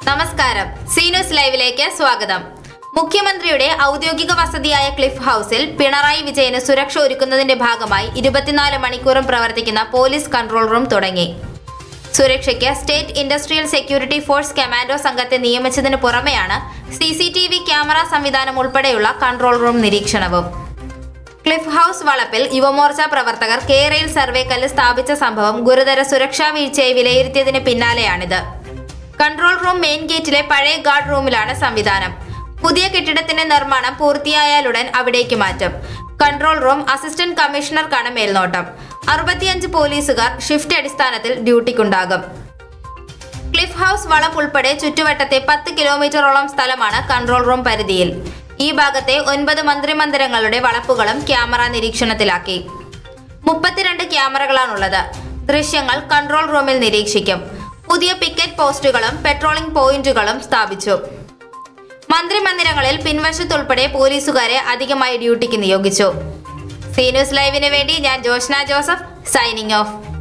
നമസ്കാരം സീനൂസ് ലൈവിലേക്ക് സ്വാഗതം മുഖ്യമന്ത്രിയുടെ ഔദ്യോഗിക വസതിയായ ക്ലിഫ് ഹൌസിൽ പിണറായി വിജയന് സുരക്ഷ ഒരുക്കുന്നതിന്റെ ഭാഗമായി ഇരുപത്തിനാല് മണിക്കൂറും പ്രവർത്തിക്കുന്ന പോലീസ് കൺട്രോൾ റൂം തുടങ്ങി സുരക്ഷയ്ക്ക് state industrial security force commando സംഘത്തെ നിയമിച്ചതിന് പുറമെയാണ് C C T V camera സംവിധാനം ഉൾപ്പെടെയുള്ള കൺട്രോൾ റൂം നിരീക്ഷണവും ക്ലിഫ് ഹൌസ് വളപ്പിൽ യുവമോർച്ച പ്രവർത്തകർ കേരയിൽ സർവേ കല്ല് സ്ഥാപിച്ച സംഭവം ഗുരുതര സുരക്ഷാ വീഴ്ചയെ വിലയിരുത്തിയതിന് പിന്നാലെയാണിത് കൺട്രോൾ റൂം മെയിൻ ഗേറ്റിലെ പഴയ ഗാർഡ് റൂമിലാണ് സംവിധാനം പുതിയ കെട്ടിടത്തിന്റെ നിർമ്മാണം പൂർത്തിയായാലുടൻ അവിടേക്ക് മാറ്റും കൺട്രോൾ റൂം അസിസ്റ്റന്റ് കമ്മീഷണർക്കാണ് മേൽനോട്ടം അറുപത്തിയഞ്ച് പോലീസുകാർ ഷിഫ്റ്റ് അടിസ്ഥാനത്തിൽ ഡ്യൂട്ടിക്കുണ്ടാകും ക്ലിഫ് ഹൗസ് വളം ഉൾപ്പെടെ ചുറ്റുവട്ടത്തെ പത്ത് കിലോമീറ്ററോളം സ്ഥലമാണ് കൺട്രോൾ റൂം പരിധിയിൽ ഈ ഭാഗത്തെ ഒൻപത് മന്ത്രിമന്ദിരങ്ങളുടെ വളപ്പുകളും ക്യാമറ നിരീക്ഷണത്തിലാക്കി മുപ്പത്തിരണ്ട് ക്യാമറകളാണുള്ളത് ദൃശ്യങ്ങൾ കൺട്രോൾ റൂമിൽ നിരീക്ഷിക്കും പുതിയ പിക്കറ്റ് പോസ്റ്റുകളും പെട്രോളിംഗ് പോയിന്റുകളും സ്ഥാപിച്ചു മന്ത്രിമന്ദിരങ്ങളിൽ പിൻവശത്തുൾപ്പെടെ പോലീസുകാരെ അധികമായി ഡ്യൂട്ടിക്ക് നിയോഗിച്ചു സീ ന്യൂസ് ലൈവിന് വേണ്ടി ഞാൻ ജോഷ്ന ജോസഫ് സൈനിങ് ഓഫ്